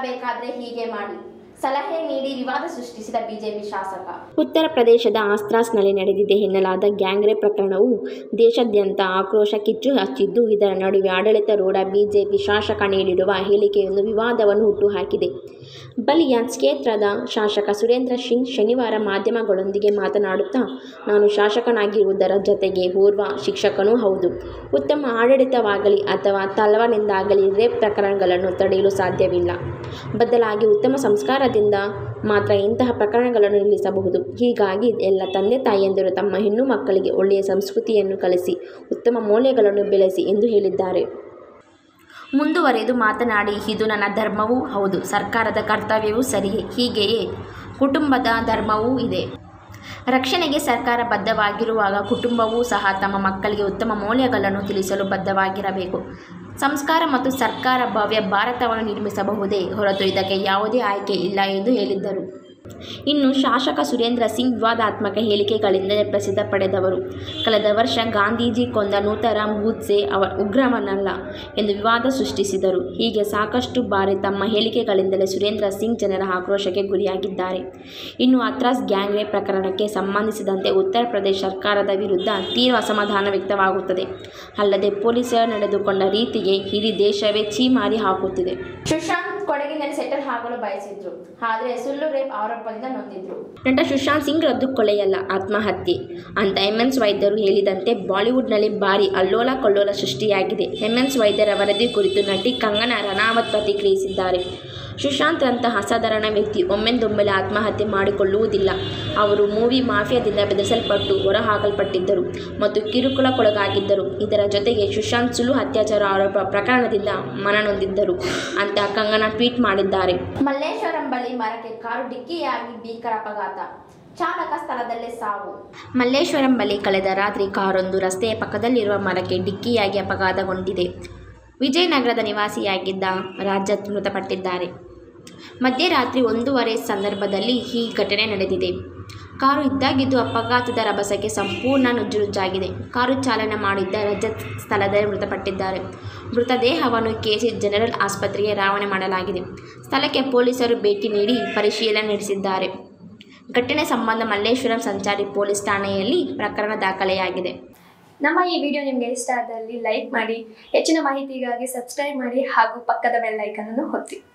ಮಾಡಬೇಕಾದ್ರೆ ಹೀಗೆ ಮಾಡಿ ಸಲಹೆ ನೀಡಿ ವಿವಾದ ಸೃಷ್ಟಿಸಿದ ಬಿಜೆಪಿ ಶಾಸಕ ಉತ್ತರ ಪ್ರದೇಶದ ಆಸ್ತ್ರಾಸ್ನಲ್ಲಿ ನಡೆದಿದೆ ಎನ್ನಲಾದ ಗ್ಯಾಂಗ್ ರೇಪ್ ಪ್ರಕರಣವು ದೇಶಾದ್ಯಂತ ಆಕ್ರೋಶ ಕಿಚ್ಚು ಹಚ್ಚಿದ್ದು ಇದರ ನಡುವೆ ಆಡಳಿತಾರೂಢ ಬಿಜೆಪಿ ಶಾಸಕ ನೀಡಿರುವ ಹೇಳಿಕೆಯೊಂದು ವಿವಾದವನ್ನು ಹುಟ್ಟುಹಾಕಿದೆ ಬಲಿಯಾನ್ ಕ್ಷೇತ್ರದ ಶಾಸಕ ಸುರೇಂದ್ರ ಸಿಂಗ್ ಶನಿವಾರ ಮಾಧ್ಯಮಗಳೊಂದಿಗೆ ಮಾತನಾಡುತ್ತಾ ನಾನು ಶಾಸಕನಾಗಿರುವುದರ ಜತೆಗೆ ಓರ್ವ ಶಿಕ್ಷಕನೂ ಹೌದು ಉತ್ತಮ ಆಡಳಿತವಾಗಲಿ ಅಥವಾ ತಲವಾನಿಂದಾಗಲಿ ರೇಪ್ ಪ್ರಕರಣಗಳನ್ನು ತಡೆಯಲು ಸಾಧ್ಯವಿಲ್ಲ ಬದಲಾಗಿ ಉತ್ತಮ ಸಂಸ್ಕಾರದಿಂದ ಮಾತ್ರ ಇಂತಹ ಪ್ರಕರಣಗಳನ್ನು ನಿಲ್ಲಿಸಬಹುದು ಹೀಗಾಗಿ ಎಲ್ಲ ತಂದೆ ತಾಯಿಯಂದಿರು ತಮ್ಮ ಹೆಣ್ಣು ಮಕ್ಕಳಿಗೆ ಒಳ್ಳೆಯ ಸಂಸ್ಕೃತಿಯನ್ನು ಕಲಿಸಿ ಉತ್ತಮ ಮೌಲ್ಯಗಳನ್ನು ಬೆಳೆಸಿ ಎಂದು ಹೇಳಿದ್ದಾರೆ ಮುಂದುವರೆದು ಮಾತನಾಡಿ ಇದು ನನ್ನ ಧರ್ಮವೂ ಹೌದು ಸರ್ಕಾರದ ಕರ್ತವ್ಯವೂ ಸರಿಯೇ ಹೀಗೆಯೇ ಕುಟುಂಬದ ಧರ್ಮವೂ ಇದೆ ರಕ್ಷಣೆಗೆ ಸರ್ಕಾರ ಬದ್ಧವಾಗಿರುವಾಗ ಕುಟುಂಬವೂ ಸಹ ತಮ್ಮ ಮಕ್ಕಳಿಗೆ ಉತ್ತಮ ಮೌಲ್ಯಗಳನ್ನು ತಿಳಿಸಲು ಬದ್ಧವಾಗಿರಬೇಕು ಸಂಸ್ಕಾರ ಮತ್ತು ಸರ್ಕಾರ ಭವ್ಯ ಭಾರತವನ್ನು ನಿರ್ಮಿಸಬಹುದೇ ಹೊರತು ಇದಕ್ಕೆ ಯಾವುದೇ ಆಯ್ಕೆ ಇಲ್ಲ ಎಂದು ಹೇಳಿದ್ದರು ಇನ್ನು ಶಾಸಕ ಸುರೇಂದ್ರ ಸಿಂಗ್ ವಿವಾದಾತ್ಮಕ ಹೇಳಿಕೆಗಳಿಂದ ಪ್ರಸಿದ್ಧ ಪಡೆದವರು ಕಳೆದ ವರ್ಷ ಗಾಂಧೀಜಿ ಕೊಂದ ನೂತರಾಮ್ ಗೂಡ್ಸೆ ಅವ ಉಗ್ರವನಲ್ಲ ಎಂದು ವಿವಾದ ಸೃಷ್ಟಿಸಿದರು ಹೀಗೆ ಸಾಕಷ್ಟು ಬಾರಿ ತಮ್ಮ ಹೇಳಿಕೆಗಳಿಂದಲೇ ಸುರೇಂದ್ರ ಸಿಂಗ್ ಜನರ ಆಕ್ರೋಶಕ್ಕೆ ಗುರಿಯಾಗಿದ್ದಾರೆ ಇನ್ನು ಅತ್ರಾಸ್ ಗ್ಯಾಂಗ್ ರೇಪ್ ಪ್ರಕರಣಕ್ಕೆ ಸಂಬಂಧಿಸಿದಂತೆ ಉತ್ತರ ಪ್ರದೇಶ ಸರ್ಕಾರದ ವಿರುದ್ಧ ತೀವ್ರ ಅಸಮಾಧಾನ ವ್ಯಕ್ತವಾಗುತ್ತದೆ ಅಲ್ಲದೆ ಪೊಲೀಸರು ನಡೆದುಕೊಂಡ ರೀತಿಗೆ ಇಡೀ ದೇಶವೇ ಛೀಮಾರಿ ಹಾಕುತ್ತಿದೆ ಸುಶಾಂತ್ ಕೊಡಗಿನಲ್ಲಿ ಸೆಟಲ್ ಆಗಲು ಬಯಸಿದ್ರು ಆದರೆ ಸುಳ್ಳು ರೇಪ್ ಆರೋಪದಿಂದ ನೊಂದಿದ್ರು ನಟ ಸುಶಾಂತ್ ಸಿಂಗ್ ರದ್ದು ಕೊಲೆಯಲ್ಲ ಆತ್ಮಹತ್ಯೆ ಅಂತ ಎಂಎನ್ಸ್ ವೈದ್ಯರು ಹೇಳಿದಂತೆ ಬಾಲಿವುಡ್ನಲ್ಲಿ ಭಾರಿ ಅಲ್ಲೋಲ ಕಲ್ಲೋಲ ಸೃಷ್ಟಿಯಾಗಿದೆ ಎಂಎನ್ಸ್ ವೈದ್ಯರ ವರದಿ ಕುರಿತು ನಟಿ ಕಂಗನಾ ರನಾವತ್ ಪ್ರತಿಕ್ರಿಯಿಸಿದ್ದಾರೆ ಸುಶಾಂತ್ರಂತಹ ಅಸಾಧಾರಣ ವ್ಯಕ್ತಿ ಒಮ್ಮೆಂದೊಮ್ಮೆಲೆ ಆತ್ಮಹತ್ಯೆ ಮಾಡಿಕೊಳ್ಳುವುದಿಲ್ಲ ಅವರು ಮೂವಿ ಮಾಫಿಯಾದಿಂದ ಬೆದರಿಸಲ್ಪಟ್ಟು ಹೊರಹಾಕಲ್ಪಟ್ಟಿದ್ದರು ಮತ್ತು ಕಿರುಕುಳಕ್ಕೊಳಗಾಗಿದ್ದರು ಇದರ ಜೊತೆಗೆ ಸುಶಾಂತ್ ಸುಳ್ಳು ಅತ್ಯಾಚಾರ ಆರೋಪ ಪ್ರಕರಣದಿಂದ ಮನನೊಂದಿದ್ದರು ಅಂತ ಕಂಗನಾ ಟ್ವೀಟ್ ಮಾಡಿದ್ದಾರೆ ಮಲ್ಲೇಶ್ವರಂ ಬಳಿ ಮರಕ್ಕೆ ಕಾರು ಡಿಕ್ಕಿಯಾಗಿ ಭೀಕರ ಅಪಘಾತ ಚಾಲಕ ಸ್ಥಳದಲ್ಲೇ ಸಾವು ಮಲ್ಲೇಶ್ವರಂ ಬಳಿ ಕಳೆದ ರಾತ್ರಿ ಕಾರೊಂದು ರಸ್ತೆಯ ಪಕ್ಕದಲ್ಲಿರುವ ಮರಕ್ಕೆ ಡಿಕ್ಕಿಯಾಗಿ ಅಪಘಾತಗೊಂಡಿದೆ ವಿಜಯನಗರದ ನಿವಾಸಿಯಾಗಿದ್ದ ರಾಜತ್ ಮೃತಪಟ್ಟಿದ್ದಾರೆ ಮಧ್ಯರಾತ್ರಿ ಒಂದೂವರೆ ಸಂದರ್ಭದಲ್ಲಿ ಈ ಘಟನೆ ನಡೆದಿದೆ ಕಾರು ಇದ್ದಾಗಿದ್ದು ಅಪಘಾತದ ರಭಸಕ್ಕೆ ಸಂಪೂರ್ಣ ನುಜ್ಜುನುಜ್ಜಾಗಿದೆ ಕಾರು ಚಾಲನೆ ಮಾಡಿದ್ದ ರಜತ್ ಸ್ಥಳದಲ್ಲಿ ಮೃತಪಟ್ಟಿದ್ದಾರೆ ಮೃತದೇಹವನ್ನು ಕೆಸಿ ಜನರಲ್ ಆಸ್ಪತ್ರೆಗೆ ರವಾನೆ ಮಾಡಲಾಗಿದೆ ಸ್ಥಳಕ್ಕೆ ಪೊಲೀಸರು ಭೇಟಿ ನೀಡಿ ಪರಿಶೀಲನೆ ನಡೆಸಿದ್ದಾರೆ ಘಟನೆ ಸಂಬಂಧ ಮಲ್ಲೇಶ್ವರಂ ಸಂಚಾರಿ ಪೊಲೀಸ್ ಠಾಣೆಯಲ್ಲಿ ಪ್ರಕರಣ ದಾಖಲೆಯಾಗಿದೆ ನಮ್ಮ ಈ ವಿಡಿಯೋ ನಿಮಗೆ ಇಷ್ಟ ಆದಲ್ಲಿ ಲೈಕ್ ಮಾಡಿ ಹೆಚ್ಚಿನ ಮಾಹಿತಿಗಾಗಿ ಸಬ್ಸ್ಕ್ರೈಬ್ ಮಾಡಿ ಹಾಗೂ ಪಕ್ಕದ ಬೆಲ್ ಐಕನ್ ಅನ್ನು ಒತ್ತಿ